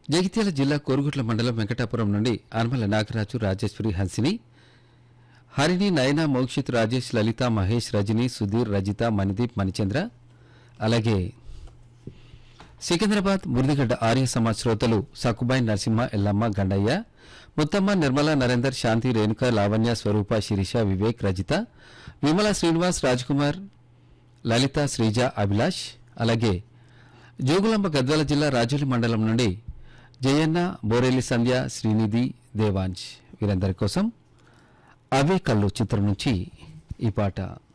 జగిత్యాల జిల్లా కోరుగుట్ల మండలం వెంకటాపురం నుండి ఆర్మల నాగరాజు రాజేశ్వరి హన్సిని హరిణి నయన మోక్షిత్ రాజేష్ లలిత మహేష్ రజని సుధీర్ రజిత మణిదీప్ మణిచంద్ర అలాగే సికింద్రాబాద్ మురిదిగడ్డ ఆర్య సమాజ్ శ్రోతలు సకుబాయి నరసింహ ఎల్లమ్మ గండయ్య ముత్తమ్మ నిర్మల నరేందర్ శాంతి రేణుక లావణ్య స్వరూప శిరీష వివేక్ రజిత విమల శ్రీనివాస్ రాజ్కుమార్ లలిత శ్రీజ అభిలాష్ అలాగే జోగులాంబ గద్వాల జిల్లా రాజోలి మండలం నుండి జయన్న బోరెల్లి సంధ్య శ్రీనిధి దేవాంశ్ వీరందరి కోసం అవే కళ్ళు చిత్రం నుంచి ఈ పాట